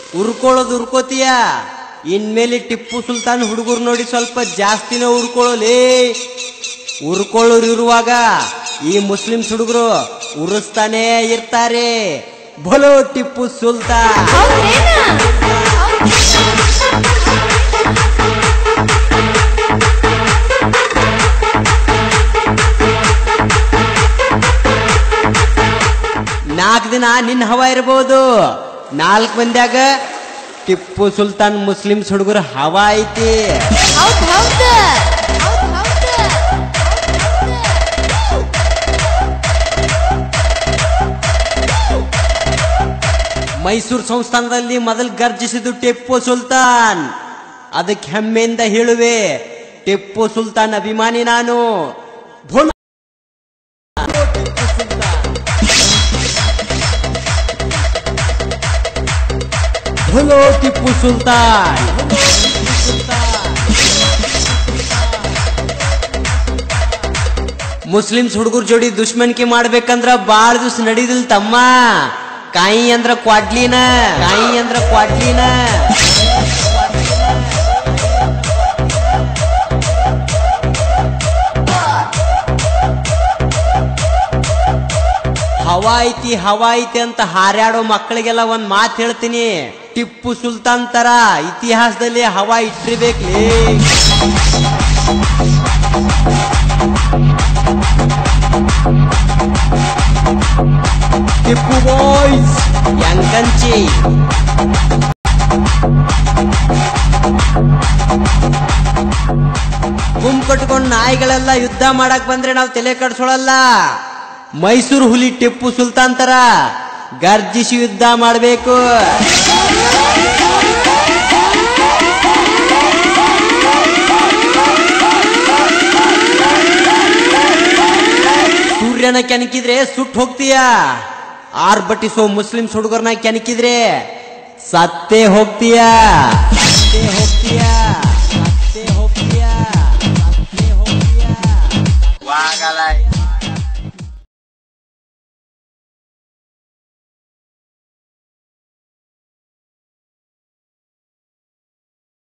ಉರ್ಕೊಳ್ಳೋದು ಉರ್ಕೋತೀಯ ಇನ್ಮೇಲೆ ಟಿಪ್ಪು ಸುಲ್ತಾನ್ ಹುಡುಗರು ನೋಡಿ ಸ್ವಲ್ಪ ಜಾಸ್ತಿನೇ ಉರ್ಕೊಳ್ಳೋಲೇ ಉರ್ಕೊಳ್ಳೋರು ಇರುವಾಗ ಈ ಮುಸ್ಲಿಮ್ಸ್ ಹುಡುಗರು ಉರಿಸ್ತಾನೇ ಇರ್ತಾರೆ ಬಲೋ ಟಿಪ್ಪು ಸುಲ್ತಾನ್ ಹೌದೇನಾ ನಾಲ್ಕು ದಿನ ನಿನ್ನ ಹವ ಇರ್ಬೋದು ನಾಲ್ಕು ಮಂದ್ಯಾಗ ಟಿಪ್ಪು ಸುಲ್ತಾನ್ ಮುಸ್ಲಿಮ್ಸ್ ಹುಡುಗರು ಹವಾ ಐತಿ ಹೌದ್ ಹೌದ್ ಹೌದ್ ಹೌದ್ ಮೈಸೂರು ಸಂಸ್ಥಾನದಲ್ಲಿ ಮೊದಲು ಗರ್ಜಿಸಿದ್ದು ಟಿಪ್ಪು ಸುಲ್ತಾನ್ ಅದಕ್ಕೆ ಹೆಮ್ಮೆಯಿಂದ ಹೇಳುವೆ ಟಿಪ್ಪು ಸುಲ್ತಾನ್ ಅಭಿಮಾನಿ ನಾನು ಭೋಲ ಭೋಲೋ ಟಿಪ್ಪು ಸುಲ್ತಾನ್ ಮುಸ್ಲಿಮ್ಸ್ ಹುಡುಗರ ಜೋಡಿ ದುಶ್ಮನ್ಕಿ ಮಾಡ್ಬೇಕಂದ್ರ ಬಾಳ ದಿವ್ಸ ನಡೀದಿಲ್ ತಮ್ಮ ಕಾಯಿ ಅಂದ್ರ ಕ್ವಾಡ್ಲಿನ ಕಾಯಿ ಅಂದ್ರ ಕ್ವಾಡ್ಲಿನ ಹವಾ ಐತಿ ಹವಾ ಐತಿ ಅಂತ ಹಾರ್ಯಾಡೋ ಮಕ್ಕಳಿಗೆಲ್ಲ ಒಂದ್ ಮಾತು ಹೇಳ್ತೀನಿ ಟಿಪ್ಪು ಸುಲ್ತಾನ್ ತರ ಇತಿಹಾಸದಲ್ಲಿ ಹವಾ ಇಟ್ಟಿರ್ಬೇಕ್ಲೇ ಟಿಪ್ಪು ಬಾಯ್ಸ್ ಯಂಕಂಚಿ ಗುಂಪು ಕಟ್ಕೊಂಡು ನಾಯಿಗಳೆಲ್ಲ ಯುದ್ಧ ಮಾಡಕ್ ಬಂದ್ರೆ ನಾವು ತಲೆ ಕಡ್ಸೋಳಲ್ಲ ಮೈಸೂರು ಹುಲಿ ಟಿಪ್ಪು ಸುಲ್ತಾನ್ ತರ ಗರ್ಜಿಸಿ ಯುದ್ಧ ಮಾಡಬೇಕು ಸೂರ್ಯನ ಕೆಣಕಿದ್ರೆ ಸುಟ್ಟು ಹೋಗ್ತೀಯ ಆರ್ಭಟಿಸೋ ಮುಸ್ಲಿಮ್ಸ್ ಹುಡುಗರನ್ನ ಕೆಣಕಿದ್ರೆ ಸತ್ತೇ ಹೋಗ್ತೀಯ ಸತ್ತೇ ಹೋಗ್ತೀಯ ಸತ್ತೇ ಹೋಗ್ತೀಯ ಸತ್ತೇ ಹೋಗ್ತೀಯ